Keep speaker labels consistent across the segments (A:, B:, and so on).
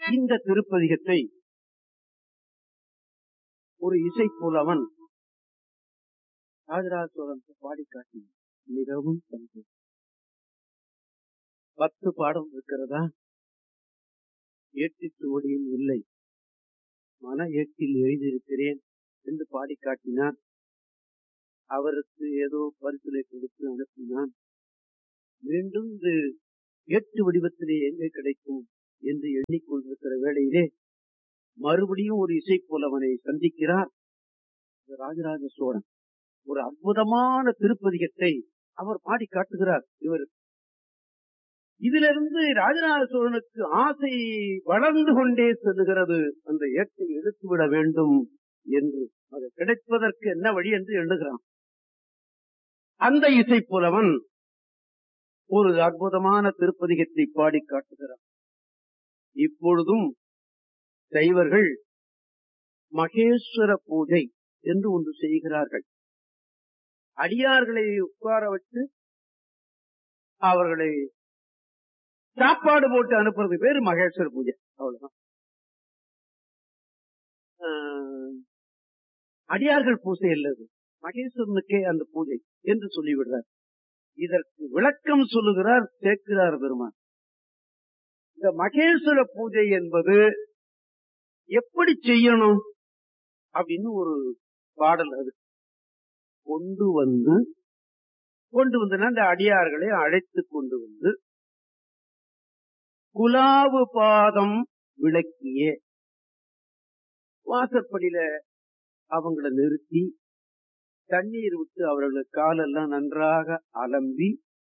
A: இந்த திருப்பதிகத்தை ஒரு இசை புலவன் ராஜராஜ சோழன் பாடி காட்டி மிகவும் சந்தோஷம் பத்து பாடம் இருக்கிறதா ஏற்றி சுவடியும் இல்லை மன ஏற்றில் எழுதியிருக்கிறேன் என்று பாடி காட்டினார் அவருக்கு ஏதோ பரிசுரை கொடுத்து அனுப்பினான் மீண்டும் இது ஏற்று வடிவத்திலே எங்கே கிடைக்கும் என்று எண்ணிக்கொண்டிருக்கிற வேளையிலே மறுபடியும் ஒரு இசை புலவனை சந்திக்கிறார் ராஜராஜ சோழன் ஒரு அற்புதமான திருப்பதிகத்தை அவர் பாடி காட்டுகிறார் இவர் இதிலிருந்து ராஜராஜ சோழனுக்கு ஆசை வளர்ந்து கொண்டே செல்லுகிறது அந்த ஏற்றை எடுத்துவிட வேண்டும் என்று அது கிடைப்பதற்கு என்ன வழி என்று எண்ணுகிறான் அந்த இசை புலவன் ஒரு அற்புதமான திருப்பதிகத்தை பாடி காட்டுகிறார் இப்பொழுதும் சைவர்கள் மகேஸ்வர பூஜை என்று ஒன்று செய்கிறார்கள் அடியார்களை உட்கார வச்சு அவர்களை சாப்பாடு போட்டு அனுப்புறது பேரு மகேஸ்வர பூஜை அவ்வளவுதான் அடியார்கள் பூஜை இல்லது மகேஸ்வரனுக்கே அந்த பூஜை என்று சொல்லிவிடுறார் இதற்கு விளக்கம் சொல்லுகிறார் சேர்க்கிறார் பெருமான் இந்த மகேஸ்வர பூஜை என்பது எப்படி செய்யணும் அப்படின்னு ஒரு பாடல் அது கொண்டு வந்து கொண்டு வந்து அந்த அடியார்களை அழைத்து கொண்டு வந்து குலாவு பாதம் விளக்கிய வாசற்படியில அவங்கள நிறுத்தி தண்ணீர் விட்டு அவர்களுக்கு காலெல்லாம் நன்றாக அலம்பி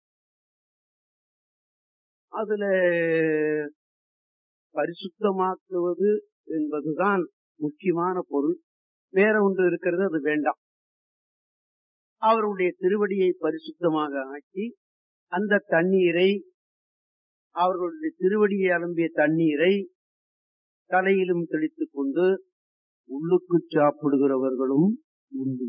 A: அதுல பரிசுத்தமாக்குவது என்பதுதான் முக்கியமான பொருள் வேற ஒன்று இருக்கிறது அது வேண்டாம் அவருடைய திருவடியை பரிசுத்தமாக ஆக்கி அந்த தண்ணீரை அவர்களுடைய திருவடியை அலம்பிய தண்ணீரை தலையிலும் தெளித்துக் கொண்டு உள்ளுக்கு சாப்பிடுகிறவர்களும் உண்டு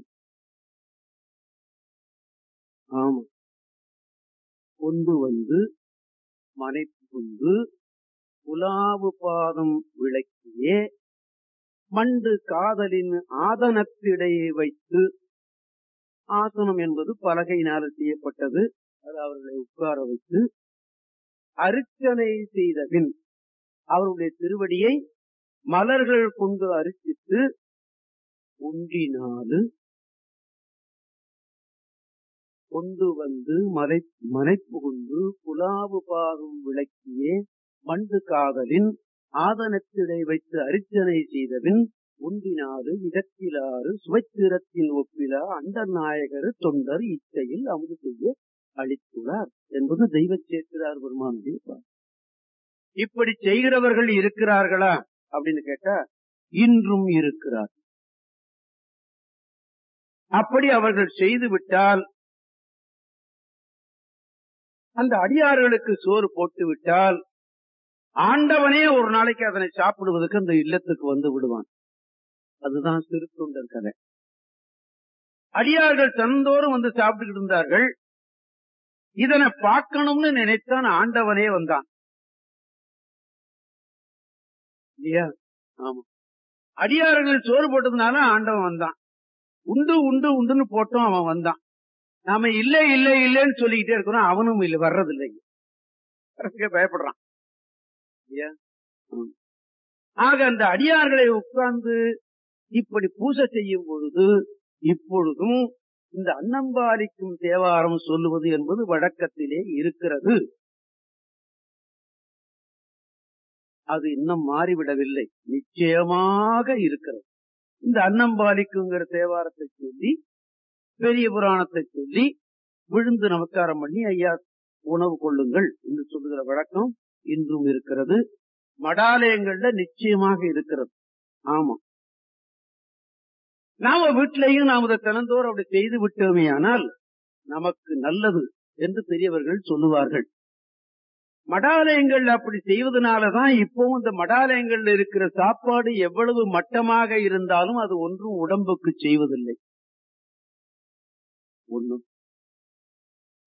A: ஆமா கொண்டு வந்து மனைப்பு கொண்டு புலாவு பாதம் விளக்கியே மண்டு காதலின் ஆதனத்திடையே வைத்து ஆசனம் என்பது பலகையினால் செய்யப்பட்டது அது அவர்களை உட்கார வைத்து அர்ச்சனை செய்தபின் அவருடைய திருவடியை மலர்கள் கொண்டு அரிசித்து உண்டினாலு கொண்டு வந்து மலை மனைப்பு கொண்டு புலாவு பாகும் விளக்கியே மண்டு காதலின் ஆதனத்திடை வைத்து அரிச்சனை செய்தபின் உண்டினாறு இடத்திலாறு சுவைத்திரத்தின் ஒப்பிலா அந்த நாயகர் தொண்டர் இச்சையில் அமுது செய்ய அளித்துள்ளார் என்பது தெய்வ சேர்க்கிறார் பெருமானுடைய இப்படி செய்கிறவர்கள் இருக்கிறார்களா அப்படின்னு கேட்டா இன்றும் இருக்கிறார் அப்படி அவர்கள் செய்து விட்டால் அந்த அடியார்களுக்கு சோறு போட்டு விட்டால் ஆண்டவனே ஒரு நாளைக்கு அதனை சாப்பிடுவதற்கு அந்த இல்லத்துக்கு வந்து விடுவான் அதுதான் திருத்தொண்டர் கதை அடியார்கள் தந்தோறும் வந்து சாப்பிட்டுக்கிட்டு இருந்தார்கள் இதனை பார்க்கணும்னு நினைத்தான் ஆண்டவனே வந்தான் இல்லையா ஆமா அடியார்கள் சோறு போட்டதுனால ஆண்டவன் வந்தான் உண்டு உண்டு உண்டுன்னு போட்டோம் அவன் வந்தான் நாம இல்ல இல்ல இல்லன்னு சொல்லிக்கிட்டே இருக்கிறோம் அவனும் இல்ல வர்றது இல்லைங்க பயப்படுறான் ஆக அந்த அடியார்களை உட்கார்ந்து இப்படி பூசை செய்யும் பொழுது இப்பொழுதும் இந்த அன்னம்பாலிக்கும் தேவாரம் சொல்லுவது என்பது வழக்கத்திலே இருக்கிறது அது இன்னும் மாறிவிடவில்லை நிச்சயமாக இருக்கிறது இந்த அன்னம்பாலிக்குங்கிற தேவாரத்தை சொல்லி பெரிய புராணத்தை சொல்லி விழுந்து நமஸ்காரம் பண்ணி ஐயா உணவு கொள்ளுங்கள் என்று சொல்லுகிற வழக்கம் இன்றும் இருக்கிறது மடாலயங்கள்ல நிச்சயமாக இருக்கிறது ஆமா நாம வீட்டிலையும் நாம் இதை தினந்தோறும் அப்படி செய்து விட்டோமே ஆனால் நமக்கு நல்லது என்று பெரியவர்கள் சொல்லுவார்கள் மடாலயங்கள் அப்படி செய்வதனாலதான் இப்பவும் இந்த மடாலயங்கள்ல இருக்கிற சாப்பாடு எவ்வளவு மட்டமாக இருந்தாலும் அது ஒன்றும் உடம்புக்கு செய்வதில்லை ஒண்ணு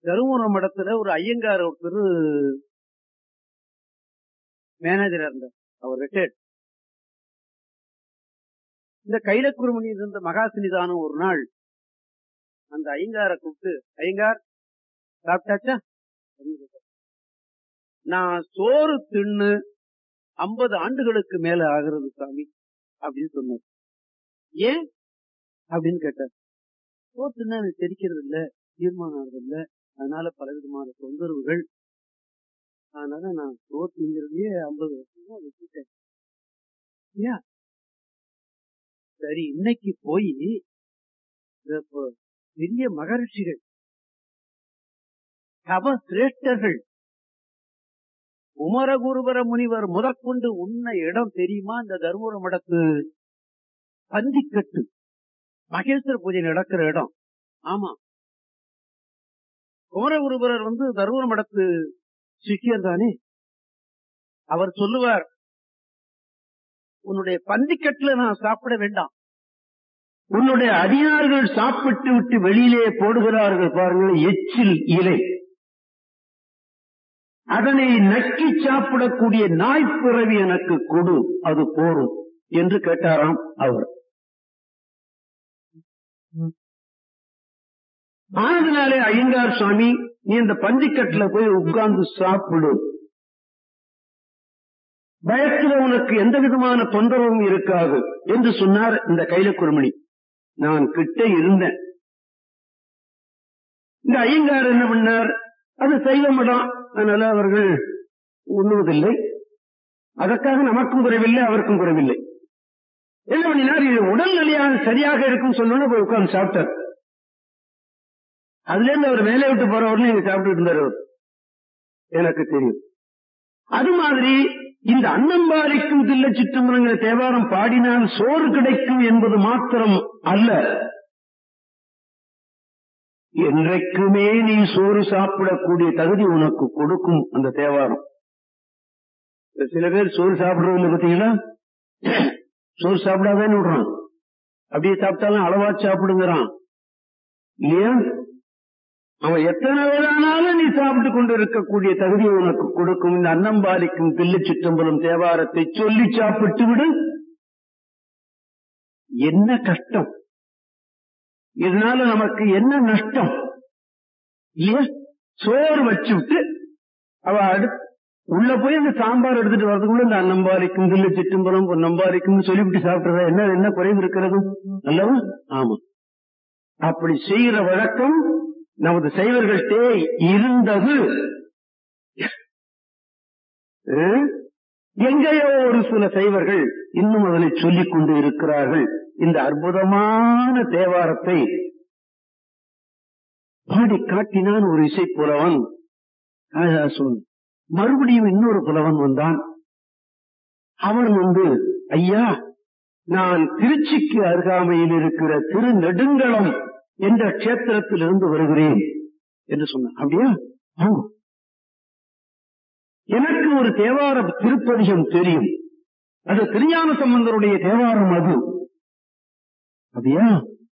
A: கருமூரம் மடத்துல ஒரு ஐயங்கார் ஒருத்தர் மேனேஜரா இருந்தார் அவர் ரிட்டையர்ட் இந்த கைலக்குருமணி இருந்த மகாசினிதானம் ஒரு நாள் அந்த ஐங்கார கூப்பிட்டு ஐங்கார் சாப்பிட்டாச்சா அப்படின்னு கேட்டார். நான் சோறு தின்னு ஐம்பது ஆண்டுகளுக்கு மேல ஆகிறது சாமி அப்படின்னு சொன்னார் ஏன் அப்படின்னு கேட்டார் சோறு தின்னா எனக்கு தெரிக்கிறது இல்ல தீர்மானம் ஆகிறது இல்ல அதனால பலவிதமான தொந்தரவுகள் அதனால நான் சோறு திங்கிறதையே ஐம்பது வருஷமா விட்டுட்டேன் ஏன் சரி இன்னைக்கு போய் இந்த ப- பெரிய மகரிஷிகள் தவ சிரேஷ்டர்கள் குமரகுருபர முனிவர் முதற்கொண்டு உன்ன இடம் தெரியுமா இந்த தருமபுர மடத்து பந்திக்கட்டு மகேஸ்வர பூஜை நடக்கிற இடம் ஆமா குமரகுருபரர் வந்து தருமபுர மடத்து சிக்கியர் தானே அவர் சொல்லுவார் உன்னுடைய பந்திக்கட்டுல நான் சாப்பிட வேண்டாம் உன்னுடைய அடியார்கள் சாப்பிட்டு விட்டு வெளியிலே போடுகிறார்கள் பாருங்கள் எச்சில் இலை அதனை நக்கி சாப்பிடக்கூடிய நாய்ப்பிறவி எனக்கு கொடு அது போரும் என்று கேட்டாராம் அவர் ஆனதுனாலே ஐயங்கார் சுவாமி நீ இந்த பந்திக்கட்டுல போய் உட்கார்ந்து சாப்பிடு பயத்துல உனக்கு எந்த விதமான தொந்தரவும் இருக்காது என்று சொன்னார் இந்த கைல குருமணி நான் கிட்ட இருந்தேன் இந்த ஐயங்கார் என்ன பண்ணார் அது சைவ மடம் அதனால அவர்கள் உண்ணுவதில்லை அதற்காக நமக்கும் குறைவில்லை அவருக்கும் குறைவில்லை என்ன பண்ணினார் இது உடல் நிலையாக சரியாக இருக்கும் சொல்லணும் போய் உட்கார்ந்து சாப்பிட்டார் அதுல இருந்து அவர் வேலையை விட்டு போறவர்களும் இங்க சாப்பிட்டு இருந்தார் அவர் எனக்கு தெரியும் அது மாதிரி இந்த அன்னம்பாலிக்கும் தில்லை சிற்றம்பலங்கிற தேவாரம் பாடினால் சோறு கிடைக்கும் என்பது மாத்திரம் அல்ல என்றைக்குமே நீ சோறு சாப்பிடக்கூடிய தகுதி உனக்கு கொடுக்கும் அந்த தேவாரம் சில பேர் சோறு சாப்பிடுறதில்ல பாத்தீங்களா சோறு சாப்பிடாதேன்னு விடுறான் அப்படியே சாப்பிட்டாலும் அளவா சாப்பிடுங்கிறான் இல்லையா அவன் எத்தனை வேளானாலும் நீ சாப்பிட்டு கொண்டு இருக்கக்கூடிய தகுதியை உனக்கு கொடுக்கும் இந்த அன்னம் பாலிக்கும் தில்லு சிற்றம்பலம் தேவாரத்தை சொல்லி சாப்பிட்டு விடு என்ன கஷ்டம் இதனால நமக்கு என்ன நஷ்டம் இல்லையா சோறு வச்சு விட்டு அவ அடுத்து உள்ள போய் அந்த சாம்பார் எடுத்துட்டு வரதுக்குள்ள இந்த அன்னம்பாரிக்கும் தில்லு சிற்றம்பலம் பொன்னம்பாரிக்கும் சொல்லிவிட்டு சாப்பிடுறதா என்ன என்ன குறைவு இருக்கிறது அல்லவா ஆமா அப்படி செய்கிற வழக்கம் நமது சைவர்கள்டே இருந்தது அஹ்? எங்கேயோ ஒரு சில சைவர்கள் இன்னும் அதனை சொல்லிக் கொண்டு இருக்கிறார்கள் இந்த அற்புதமான தேவாரத்தை பாடி காட்டினான் ஒரு இசை புலவன் காளிதாசன் மறுபடியும் இன்னொரு புலவன் வந்தான் அவன் வந்து ஐயா நான் திருச்சிக்கு அருகாமையில் இருக்கிற திருநெடுங்களம் என்ற கஷேத்திரத்தில் இருந்து வருகிறேன் என்று சொன்னான் அப்படியா ஆமா. எனக்கு ஒரு தேவார திருப்பதிகம் தெரியும் அது திருஞான சம்பந்தருடைய தேவாரம் அது அப்படியா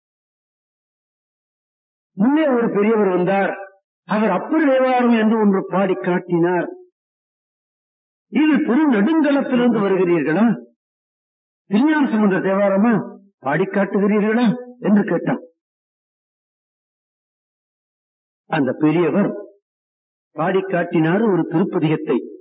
A: முன்னே ஒரு பெரியவர் வந்தார் அவர் அப்பர் தேவாரம் என்று ஒன்று பாடி காட்டினார் இது திருநெடுங்கலத்திலிருந்து வருகிறீர்களா திருஞான சம்பந்த தேவாரமா பாடி காட்டுகிறீர்களா என்று கேட்டான் அந்த பெரியவர் பாடி காட்டினார் ஒரு திருப்பதிகத்தை